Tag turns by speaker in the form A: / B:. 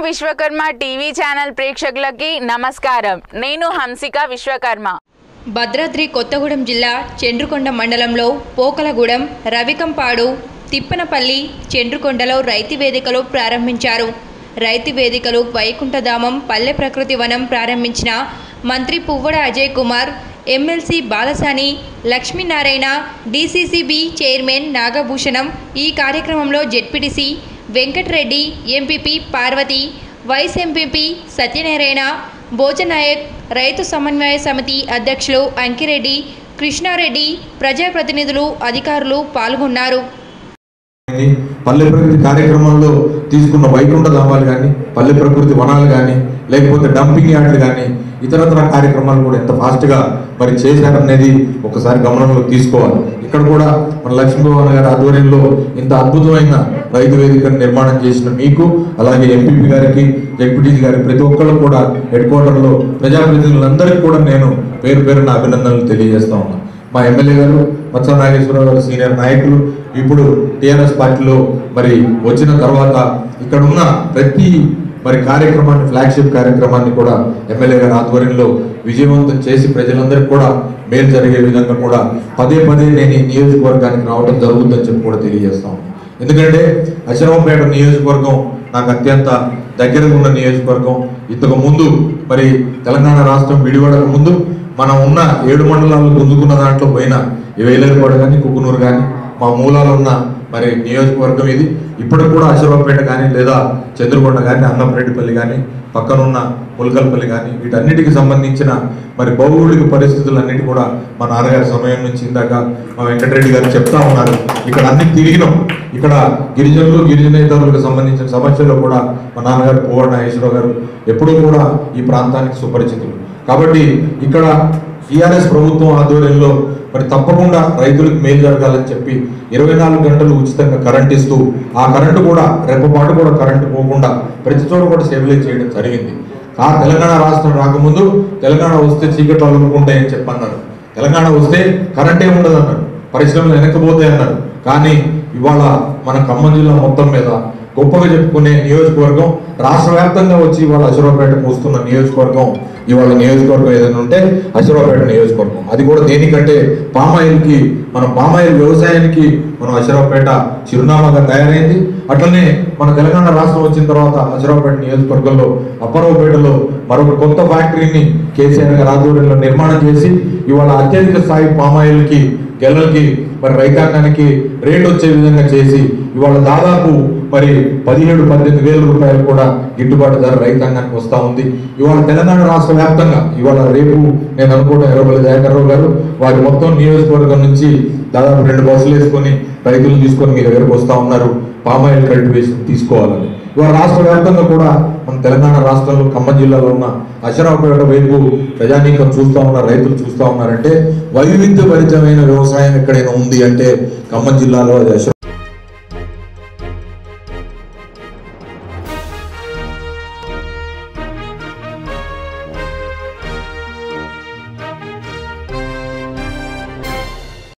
A: Vishwakarma TV channel ప్రేక్షకులకి నమస్కారం నేను హంసిక విశ్వకర్మ
B: భద్రాద్రి కొత్తగూడెం జిల్లా చండ్రుకొండ మండలంలో పోకలగూడెం రవికంపాడు తిప్పనపల్లి చండ్రుకొండలో రైతు వేదికలు ప్రారంభించారు రైతు వేదికలు వైకుంఠధామం పల్లె ప్రకృతి వనం ప్రారంభించిన మంత్రి Puvvada Ajay Kumar MLC Balasani Lakshminarayana DCCB chairman Nagabhushanam ఈ కార్యక్రమంలో ZPTC Venkatareddy MPP Parvathi vice MPP Satyanarayana Bhojanayak రైతు సమన్వయ సమితి అధ్యక్షులు అంకిరెడ్డి కృష్ణారెడ్డి ప్రజాప్రతినిధులు అధికారులు పాల్గొన్నారు
C: కానీ పల్లె ప్రకృతి కార్యక్రమంలో తీసుకున్న వైకుంఠ ధామాలు కానీ పల్లె ప్రకృతి వనాలు కానీ లేకపోతే డంపింగ్ యార్డ్లు కానీ ఇతరత్ర కార్యక్రమాలు కూడా ఎంత ఫాస్ట్గా మరి చేశారనేది ఒకసారి గమనంలో తీసుకోవాలి ఇక్కడ కూడా మన లక్ష్మీభవన్ గారి ఆధ్వర్యంలో ఇంత అద్భుతమైన రైతు వేదికను నిర్మాణం చేసిన మీకు అలాగే ఎంపీపీ గారికి జడ్పీటీసీ గారికి ప్రతి ఒక్కళ్ళు కూడా హెడ్ క్వార్టర్లో ప్రజాప్రతినిధులందరికీ కూడా నేను పేరు పేరున అభినందనలు తెలియజేస్తా ఉన్నాను మా ఎమ్మెల్యే గారు మత్స నాగేశ్వరరావు గారు సీనియర్ నాయకులు ఇప్పుడు టీఆర్ఎస్ పార్టీలో మరి వచ్చిన తర్వాత ఇక్కడ ఉన్న ప్రతి మరి కార్యక్రమాన్ని ఫ్లాగ్షిప్ కార్యక్రమాన్ని కూడా ఎమ్మెల్యే గారి ఆధ్వర్యంలో విజయవంతం చేసి ప్రజలందరికీ కూడా మేలు జరిగే విధంగా కూడా పదే పదే నేను ఈ నియోజకవర్గానికి రావడం జరుగుతుందని చెప్పి కూడా తెలియజేస్తాం ఎందుకంటే అశరవపేట నియోజకవర్గం నాకు అత్యంత దగ్గరగా ఉన్న నియోజకవర్గం ఇంతకు ముందు మరి తెలంగాణ రాష్ట్రం విడిపడక ముందు మనం ఉన్న ఏడు మండలాలు పొందుకున్న దాంట్లో పోయిన వేలేరుపాడు కానీ కుకునూరు కానీ మా మూలాలు ఉన్న మరి నియోజకవర్గం ఇది ఇప్పటికి కూడా అశోకపేట కానీ లేదా చంద్రకొండ కానీ అన్నపరెడ్డిపల్లి కానీ పక్కనున్న ములకల్పల్లి కానీ వీటన్నిటికి సంబంధించిన మరి భౌగోళిక పరిస్థితులన్నిటి కూడా మా నాన్నగారి సమయం నుంచి ఇందాక మా వెంకటరెడ్డి గారు చెప్తా ఉన్నారు ఇక్కడ అన్ని తిరిగినాం ఇక్కడ గిరిజనులు గిరిజనేతరులకు సంబంధించిన సమస్యల్లో కూడా మా నాన్నగారు పువ్వాడ నాగేశ్వరరావు గారు ఎప్పుడూ కూడా ఈ ప్రాంతానికి సుపరిచితులు కాబట్టి ఇక్కడ టీఆర్ఎస్ ప్రభుత్వం ఆధ్వర్యంలో మరి తప్పకుండా రైతులకు మేలు జరగాలని చెప్పి ఇరవై నాలుగు గంటలు ఉచితంగా కరెంట్ ఇస్తూ ఆ కరెంటు కూడా రెప్పపాటు కూడా కరెంటు పోకుండా ప్రతి చోట కూడా స్టెబిలైజ్ చేయడం జరిగింది ఆ తెలంగాణ రాష్ట్రం రాకముందు తెలంగాణ వస్తే చీకట్లు అలుముకుంటాయని చెప్పి అన్నారు తెలంగాణ వస్తే కరెంటే ఉండదు అన్నారు పరిశ్రమలు వెనకపోతాయి అన్నారు కానీ ఇవాళ మన ఖమ్మం జిల్లా మొత్తం మీద గొప్పగా చెప్పుకునే నియోజకవర్గం రాష్ట్ర వ్యాప్తంగా వచ్చి ఇవాళ అశురాపేటకు వస్తున్న నియోజకవర్గం ఇవాళ నియోజకవర్గం ఏదైనా ఉంటే అశురాపేట నియోజకవర్గం అది కూడా దేనికంటే పామాయిల్కి మన పామాయిల్ వ్యవసాయానికి మనం అశురాపేట చిరునామాగా తయారైంది అట్లనే మన తెలంగాణ రాష్ట్రం వచ్చిన తర్వాత అశురాపేట నియోజకవర్గంలో అప్పరావుపేటలో మరొక కొత్త ఫ్యాక్టరీని కేసీఆర్ గారి ఆధ్వర్యంలో నిర్మాణం చేసి ఇవాళ అత్యధిక స్థాయి పామాయిల్కి గెలలకి మరి రైతాంగానికి రేట్ వచ్చే విధంగా చేసి ఇవాళ దాదాపు మరి పదిహేడు పద్దెనిమిది వేల రూపాయలు కూడా గిట్టుబాటు ధర రైతాంగానికి వస్తూ ఉంది ఇవాళ తెలంగాణ రాష్ట్ర వ్యాప్తంగా ఇవాళ రేపు నేను అనుకుంటున్న ఎర్రబల్లి దయాకర్రావు గారు వారి మొత్తం నియోజకవర్గం నుంచి దాదాపు రెండు బస్సులు వేసుకొని రైతులు తీసుకొని మీ దగ్గరకు వస్తూ ఉన్నారు పామాయిల్ కల్టివేషన్ తీసుకోవాలని ఇవాళ రాష్ట్ర వ్యాప్తంగా కూడా మన తెలంగాణ రాష్ట్రంలో ఖమ్మం జిల్లాలో ఉన్న అశరాపేట వైపు ప్రజానీకం చూస్తూ ఉన్నారు రైతులు చూస్తూ ఉన్నారంటే వైవిధ్యభరితమైన వ్యవసాయం ఎక్కడైనా ఉంది అంటే ఖమ్మం జిల్లాలో అది అశరా